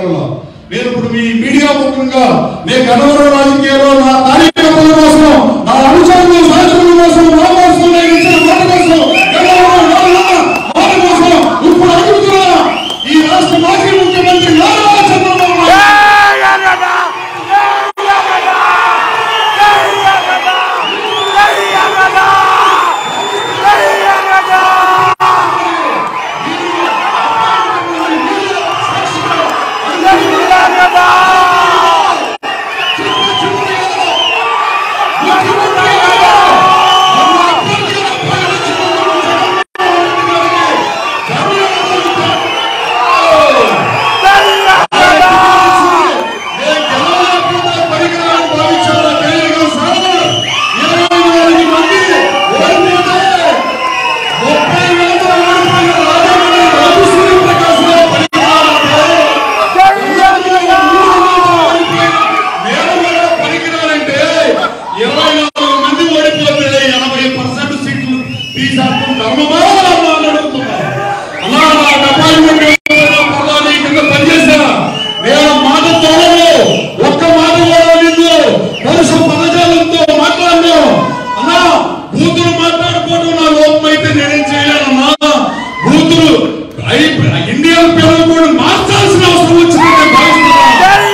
మాట్లాడాల నేను ఇప్పుడు మీ మీడియా ముఖంగా నేను గణవరం రాజకీయాల్లో నా కార్యకర్తల కోసం నా అనుచరులు సహచరుల కోసం నా కోసం నేను ఇచ్చిన మాట కోసం గణవరం రాజుల మాట కోసం ఇప్పుడు అడుగుతున్నా ఈ రాష్ట్ర మాజీ ముఖ్యమంత్రి నారా చంద్రబాబు నాయుడు ఇరవై నాలుగు మంది ఓడిపోతే ఎనభై పర్సెంట్ సీట్లు తీసేస్తాం ధర్మమా అని అడుగుతున్నారు అలా నాకు అపాయింట్మెంట్ ఇవ్వకపోయినా పర్వాలేదు, ఈ కింద పనిచేశా. నేను మాట తోడను, ఒక్క మాట కూడా నిన్ను పరుష పదజాలంతో మాట్లాడను. అన్నా, బూతులు మాట్లాడుకోవడం నా లోపం అయితే నేనేం చేయలేనమ్మా. బూతులు ఐ- ఇండియన్ పిల్లలు కూడా మార్చాల్సిన అవసరం వచ్చింది నేను భావిస్తున్నాను.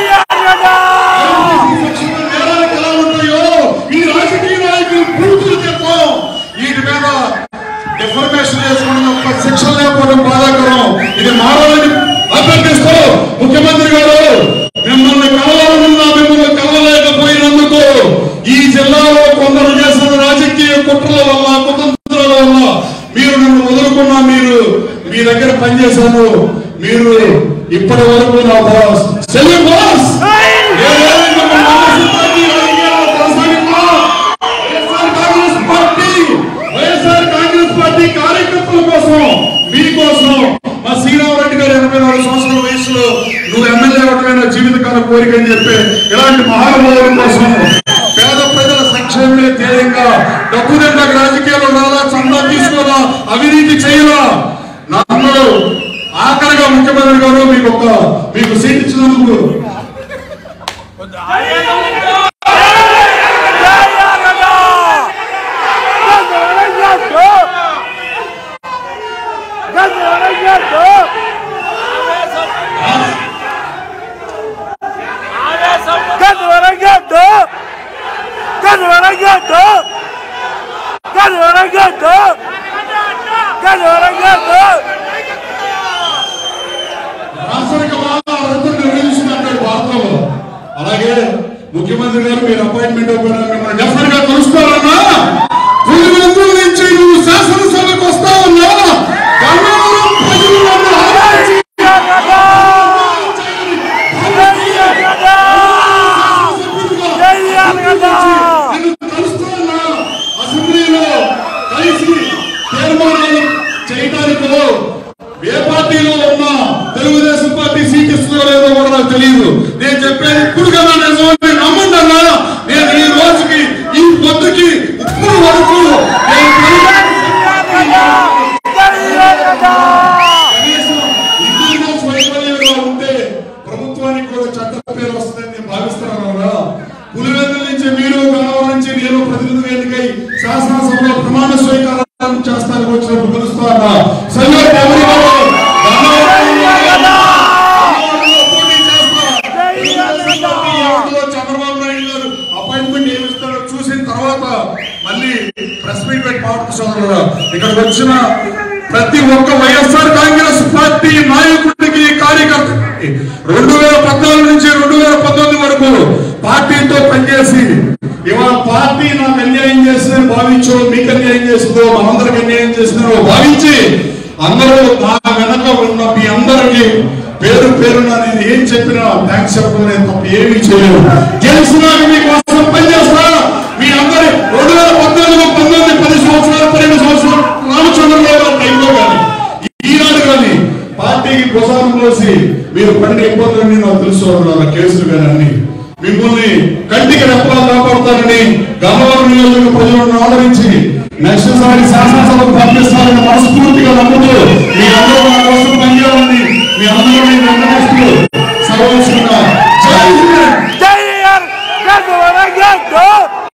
విచక్షణ నేరాలకు ఎలా ఉంటాయో ఈ రాజకీయ నాయకులు పూర్తులు చెప్పాం వీటి మీద ఇన్ఫర్మేషన్ చేసుకోవడం తప్ప శిక్షణ లేకపోవడం బాధాకరం ఇది మారాలని అభ్యర్థిస్తూ ముఖ్యమంత్రి గారు మిమ్మల్ని కలవాలనున్నా మిమ్మల్ని కలవలేకపోయినందుకు ఈ జిల్లాలో కొందరు చేసిన రాజకీయ కుట్రల వల్ల కుతంత్రాల వల్ల మీరు నన్ను వదులుకున్నా మీరు మీ దగ్గర పనిచేశాను మీరు ఇప్పటి వరకు నా బాస్ సెల్యూట్ బాస్ ఏదైనా మిమ్మల్ని నమ్మేసి పార్టీ రాజకీయాల్లో కొనసాగిస్తున్నా. వైఎస్ఆర్ కాంగ్రెస్ పార్టీ వైఎస్ఆర్ కాంగ్రెస్ పార్టీ కార్యకర్తల కోసం మీకోసం మా శ్రీరామరెడ్డి గారు ఎనభై నాలుగు సంవత్సరాల వయసులో నువ్వు ఎమ్మెల్యే అవటమైన జీవితకాల కోరిక అని చెప్పి ఇలాంటి మహానుభావుల కోసం పేద ప్రజల సంక్షేమమే ధ్యేయంగా డబ్బు తింటాక రాజకీయాల్లో రాలా చందా తీసుకోవాలా అవినీతి చేయాలా నన్ను ఆఖరిగా ముఖ్యమంత్రి గారు మీకు ఒక మీకు సీట్ ఇచ్చినందుకు రాష్ట్రానికి బాగా అర్థం నిర్వహించినట్టు వార్తలు అలాగే ముఖ్యమంత్రి గారు మీరు అపాయింట్మెంట్ ఇవ్వడం మిమ్మల్ని డెఫినెట్ గా కలుసుకోవాలన్నా పులివెందుల నుంచి నువ్వు శాసనసభకు వస్తావన్నా గన్నవరం ప్రజలు నన్ను ఆదరించి నిన్ను కలుస్తున్నా అసెంబ్లీలో కలిసి తీర్మానాలు చేయడానికి ఏ పార్టీలో ఉన్నా తెలుగుదేశం పార్టీ సీట్ ఇస్తుందో లేదో కూడా నాకు తెలియదు నేను చెప్పేది ఇప్పుడు కదా నిజమని నమ్మండి అన్నా నేను ఈ రోజుకి ఈ పొద్దుకి ఇప్పుడు వరకు నేను కనీసం ఇంటెలిజెన్స్ వైఫల్యంగా ఉంటే ప్రభుత్వానికి కూడా చట్ట పేరు వస్తుందని నేను భావిస్తున్నాను కదా పులివెందుల నుంచి మీరు గన్నవరం నుంచి నేను ప్రతినిధి ఎన్నికై శాసనసభలో ప్రమాణ స్వీకారం చేస్తానికి వచ్చినప్పుడు పిలుస్తాను సల్యూట్ ఎవరిబడి పోటీ చేస్తా చంద్రబాబు నాయుడు గారు అపాయింట్మెంట్ ఏమి ఇస్తారో చూసిన తర్వాత మళ్ళీ ప్రెస్ మీట్ పెట్టి మాట్లాడు సోదరులు ఇక్కడికి వచ్చిన ప్రతి ఒక్క వైఎస్ఆర్ కాంగ్రెస్ పార్టీ నాయకుడికి కార్యకర్తకి రెండు వేల పద్నాలుగు నుంచి రెండు వేల పంతొమ్మిది వరకు పార్టీతో పనిచేసి ఇవాళ పార్టీ నాకు అన్యాయం చేసిందని భావించో మీకు అన్యాయం చేసిందో మనందరికి అన్యాయం చేసిందో భావించి అందరూ నా వెనక ఉన్న మీ అందరికీ పేరు పేరున నేను ఏం చెప్పినా థ్యాంక్స్ చెప్పడం నేను తప్ప ఏమీ చేయలేదు గెలిచినాక మీకోసం పనిచేస్తా మీ అందరి రెండు వేల పద్నాలుగు పంతొమ్మిది పది సంవత్సరాలు పన్నెండు సంవత్సరాలు రామచంద్రరావు గారి టైంలో కానీ ఈనాడు కానీ పార్టీకి ప్రసాదం పోసి మీరు పడిన ఇబ్బందులన్నీ నాకు తెలుసు అన్నారు కేసులు కానీ అన్ని మిమ్మల్ని కంటికి రెప్పలా కాపాడుతారని గన్నవరం నియోజక ప్రజలను ఆదరించి నెక్స్ట్ సారి శాసనసభకు పంపిస్తారని మనస్ఫూర్తిగా నమ్ముతూ మీ అందరూ నా కోసం పనిచేయాలని మీ అందరూ నేను వెంకటేశ్వరులు